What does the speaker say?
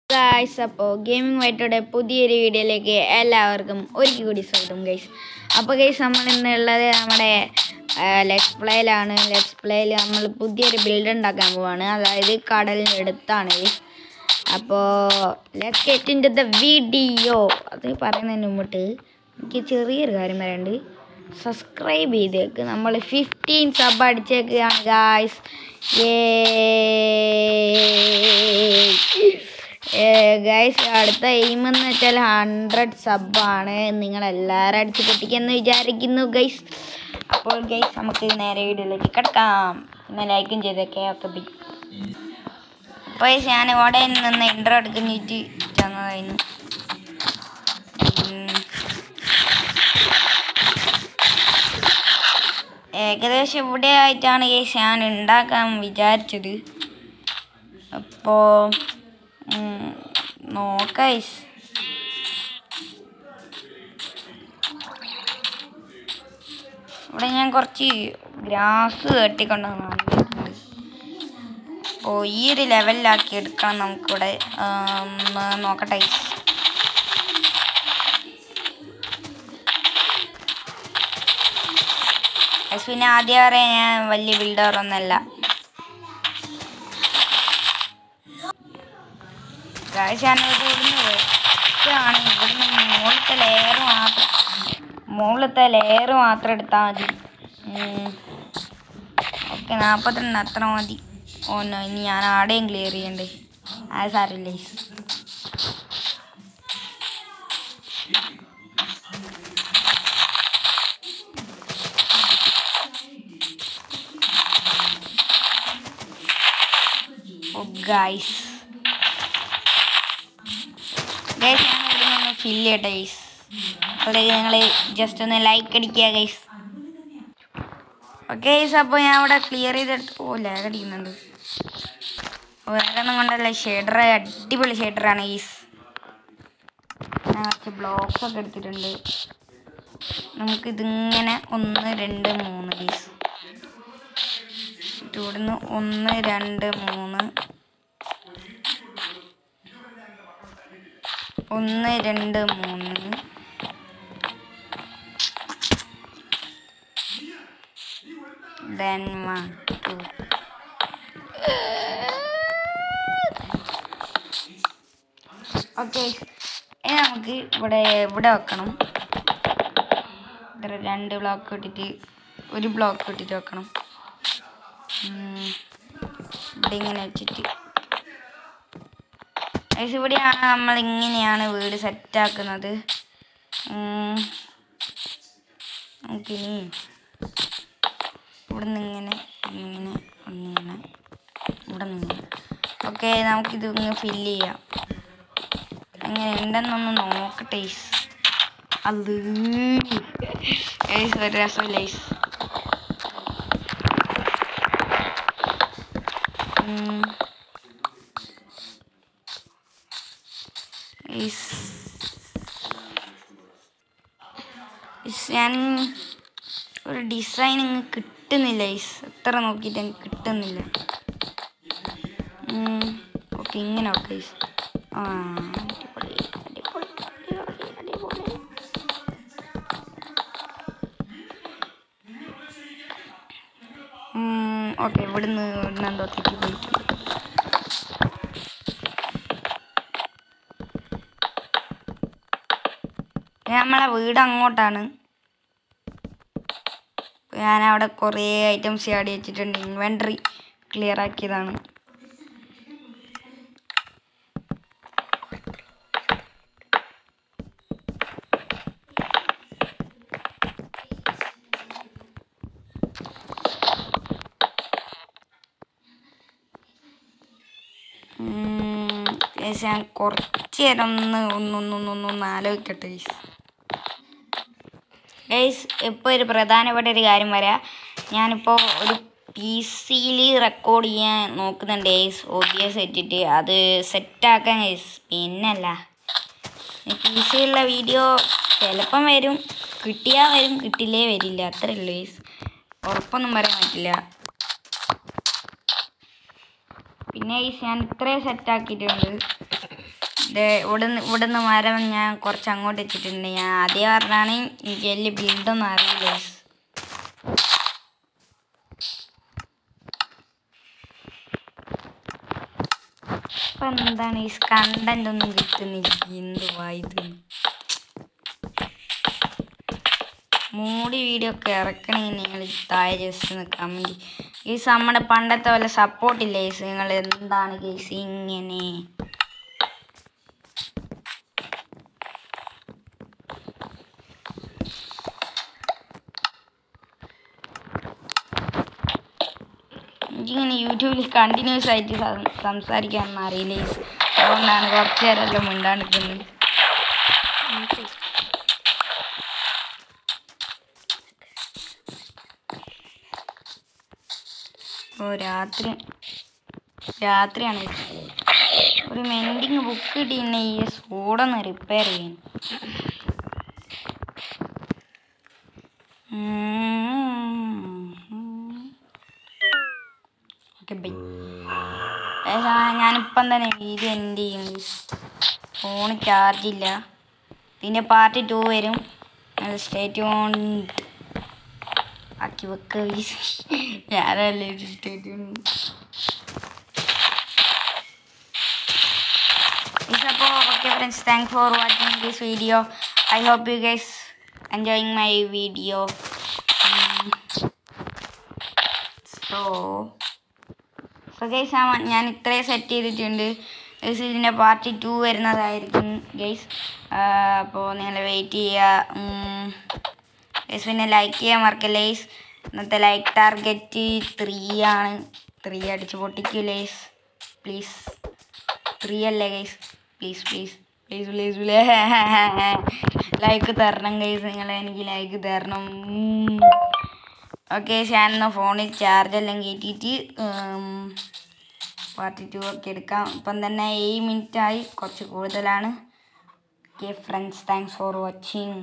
Guys അപ്പോൾ gaming വൈറ്റോടെ പുതിയൊരു വീഡിയോയിലേക്ക് എല്ലാവർക്കും ഒരിക്കൽ കൂടി സ്വാഗതം ഗൈസ് അപ്പോൾ ഗൈസ് നമ്മൾ ഇന്നുള്ളത് നമ്മുടെ ലെറ്റ്സ് പ്ലേയിലാണ് ലെറ്റ്സ് പ്ലേയിൽ നമ്മൾ പുതിയൊരു ബിൽഡ് ഉണ്ടാക്കാൻ പോവാണ് അതായത് കടലിൻ്റെ അടുത്താണ് ഗൈസ് അപ്പോൾ let's get in the video അത് പറയുന്നതിന് മുമ്പിട്ട് എനിക്ക് ചെറിയൊരു കാര്യം പറയാനുണ്ട് സബ്സ്ക്രൈബ് ചെയ്തേക്ക് നമ്മൾ ഫിഫ്റ്റീൻ സബ് അടിച്ചേക്കുകയാണ് ഗായ്സ് ഗൈസ് അടുത്ത എയിം എന്ന് വെച്ചാൽ ഹൺഡ്രഡ് സബാണ് നിങ്ങൾ എല്ലാവരും അടിച്ച് പൊട്ടിക്കുമെന്ന് വിചാരിക്കുന്നു ഗൈസ് അപ്പോൾ ഗൈസ് നമുക്ക് നേരെ വീഡിയോയിലേക്ക് കിടക്കാം പിന്നെ ലൈക്കും ചെയ്തേക്കെ ഒക്കെ ബി അപ്പോൾ ഞാൻ ഇവിടെ നിന്ന് ഇൻട്രോ എടുക്കുന്നിട്ട് ചെന്നതായിരുന്നു ഉം. ഏകദേശം ഇവിടെ ആയിട്ടാണ് ഗൈസ് ഞാൻ ഉണ്ടാക്കാൻ വിചാരിച്ചത് അപ്പോൾ നോക്കൈസ് ഇവിടെ ഞാൻ കുറച്ച് ഗ്രാസ് കെട്ടിക്കൊണ്ടാണ് അപ്പോൾ ഈ ഒരു ലെവലിലാക്കി എടുക്കണം നമുക്കിവിടെ ആ, ഒന്ന് നോക്കട്ടെ guys. Guys, പിന്നെ ആദ്യം പറയാൻ ഞാൻ വലിയ ബിൽഡർ ഒന്നല്ല ഗായ്സ് ഞാൻ ഇവിടുന്ന് വെച്ചാണ് ഇവിടുന്ന് മുകളിലത്തെ ലെയർ മാത്രം മുകളിലത്തെ ലെയർ മാത്രം എടുത്താൽ മതി ഓക്കെ നാൽപ്പത്തിരണ്ട് അത്ര മതി ഓ no, ഇനി ഞാൻ ആടെയും ക്ലിയർ ചെയ്യണ്ടേ അത് സാരമില്ല guys. ഓ ഗൈസ് ഗൈസ് ഞാൻ ഇവിടെ നിന്ന് ഫില്ല് ചെയ്യട്ടെ ഗൈസ് അപ്പോഴേക്ക് നിങ്ങൾ ജസ്റ്റ് ഒന്ന് ലൈക്ക് അടിക്കുക ഗൈസ് ഓക്കെ ഗൈസ് അപ്പോൾ ഞാൻ അവിടെ ക്ലിയർ ചെയ്തെടുത്ത് ഓ ലാഗ് അടിക്കുന്നുണ്ട് വേറൊന്നും കൊണ്ടല്ല ഷെയ്ഡർ അടിപൊളി ഷെയ്ഡറാണ് ഗൈസ് ഞാൻ കുറച്ച് ബ്ലോക്സ് ഒക്കെ എടുത്തിട്ടുണ്ട് നമുക്കിതിങ്ങനെ ഒന്ന് രണ്ട് മൂന്ന് ഗൈസ് ഇവിടുന്ന് ഒന്ന് രണ്ട് മൂന്ന് ഒന്ന് രണ്ട് മൂന്ന് then one two ഓക്കെ ഇനി നമുക്ക് ഇവിടെ ഇവിടെ വെക്കണം ഇവിടെ രണ്ട് ബ്ലോക്ക് ഇട്ടിട്ട് ഒരു ബ്ലോക്ക് ഇട്ടിട്ട് വെക്കണം ഉം. ഇവിടെ ഇങ്ങനെ വെച്ചിട്ട് ഗൈസ് ഇവിടെയാണ് നമ്മൾ ഇങ്ങനെയാണ് വീട് സെറ്റാക്കുന്നത് നമുക്കിനി ഇവിടെ നിന്ന് ഇങ്ങനെ ഇങ്ങനെ ഒന്നിങ്ങനെ ഇവിടെ നിന്ന് ഓക്കെ നമുക്കിത് ഇങ്ങനെ ഫില്ല് ചെയ്യാം എങ്ങനെ ഉണ്ടെന്നൊന്ന് നോക്കട്ടെ ഗൈസ് അത് ഗൈസ് ഒരു രസമില്ല ഗൈസ് ഉം. ഇസ് ഇസ് ഞാൻ ഒരു ഡിസൈൻ ഇങ്ങ് കിട്ടുന്നില്ല ഇസ് എത്ര നോക്കിയിട്ട് എനിക്ക് കിട്ടുന്നില്ല ഓക്കെ ഇങ്ങനെ ഓക്കെ ഇസ് ആ അടിപൊളി അടിപൊളി അടിപൊളി അടിപൊളി ഓക്കെ ഇവിടുന്ന് ഇവിടുന്ന് എന്തോ തെറ്റി പോയിട്ടുണ്ട് നമ്മളെ വീട് അങ്ങോട്ടാണ് ഞാൻ അവിടെ കുറേ ഐറ്റംസ് ആടി വെച്ചിട്ടുണ്ട് ഇൻവെൻട്രി ക്ലിയർ ആക്കിയതാണ് ഉം, guys, ഞാൻ കുറച്ച് നേരം ഒന്ന് ഒന്നൊന്നൊന്നൊന്ന് ആലോചിക്കട്ടെ ഗൈസ് ഗൈസ് ഇപ്പോൾ ഒരു പ്രധാനപ്പെട്ട ഒരു കാര്യം വരാം ഞാനിപ്പോൾ ഒരു പി സിയിൽ റെക്കോർഡ് ചെയ്യാൻ നോക്കുന്നുണ്ട് ഗൈസ് ഒ ബി എസ് വെച്ചിട്ട് അത് സെറ്റാക്കാൻ ഗൈസ് പിന്നല്ല പി സിയിലുള്ള വീഡിയോ ചിലപ്പം വരും കിട്ടിയാൽ വരും കിട്ടില്ലേ വരില്ല അത്രേ ഉള്ളൂ ഗൈസ് ഉറപ്പൊന്നും പറയാൻ പറ്റില്ല പിന്നെ ഗൈസ് ഞാൻ ഇത്രയും സെറ്റാക്കിയിട്ടുണ്ട് ഇത് ഇവിടുന്ന് ഇവിടുന്ന് മരം ഞാൻ കുറച്ച് അങ്ങോട്ട് വെച്ചിട്ടുണ്ട് ഞാൻ ആദ്യം പറഞ്ഞാണ് എനിക്ക് വലിയ ബിൽഡൊന്നും അറിയില്ല guys. ഇപ്പൊ എന്താണ് ഈ കണ്ടന്റ് ഒന്നും കിട്ടുന്നില്ല എന്ത് വായത് മൂടി വീഡിയോ ഒക്കെ ഇറക്കണമെങ്കിൽ നിങ്ങൾ താഴെ ജസ്റ്റ് ഒന്ന് കമൻറ്റ് ഗീസ് നമ്മുടെ പണ്ടത്തെ പോലെ സപ്പോർട്ടില്ല ഗീസ് നിങ്ങൾ എന്താണ് ഗീസ് ഇങ്ങനെ എനിക്കിങ്ങനെ യൂട്യൂബിൽ കണ്ടിന്യൂസ് ആയിട്ട് സം- സംസാരിക്കാനൊന്നും അറിയില്ല ഗീസ് അതുകൊണ്ടാണ് കുറച്ച് നേരമല്ലോ മിണ്ടാണ്ടിരിക്കുന്നത് ഓ രാത്രി രാത്രിയാണ് ഒരു മെൻഡിങ് ബുക്ക് കിട്ടിയിരുന്നെ ഈ സൂടൊന്ന് റിപ്പയർ ചെയ്യാൻ ഓക്കെ ബൈ ഞാനിപ്പം തന്നെ വീഡിയോ എൻഡ് ചെയ്യും ഫോൺ ചാർജ് ഇല്ല ഇതിൻ്റെ പാർട്ട് ടു വരും സ്റ്റേറ്റ് ഓൺ ആക്കി വെക്കുക ഞാനല്ലേ സ്റ്റേറ്റ് ഓൺ അപ്പോൾ okay friends thank for watching this video I hope you guys enjoying my video so so guys ഞാൻ ഇത്രയും സെറ്റ് ചെയ്തിട്ടുണ്ട് ഗൈസ് ഇതിൻ്റെ പാർട്ട് ടു വരുന്നതായിരിക്കും ഗൈസ് അപ്പോൾ നിങ്ങൾ വെയിറ്റ് ചെയ്യുക ഗൈസ് പിന്നെ ലൈക്ക് ചെയ്യാൻ മറക്കല്ലേ ഗൈസ് ഇന്നത്തെ ലൈക്ക് ടാർഗറ്റ് ത്രീ ആണ് ത്രീ അടിച്ച് പൊട്ടിക്കൂ ഗൈസ് പ്ലീസ് ത്രീ അല്ലേ guys please please please please like തരണം ഗൈസ് നിങ്ങൾ എനിക്ക് ലൈക്ക് തരണം ഓക്കെ ഞാനെന്നാ ഫോണിൽ ചാർജ് എല്ലാം കയറ്റിയിട്ട് പാർട്ടി ടു ഒക്കെ എടുക്കാം ഇപ്പം തന്നെ ഏഴ് മിനിറ്റ് ആയി കുറച്ച് കൂടുതലാണ് okay friends thanks for watching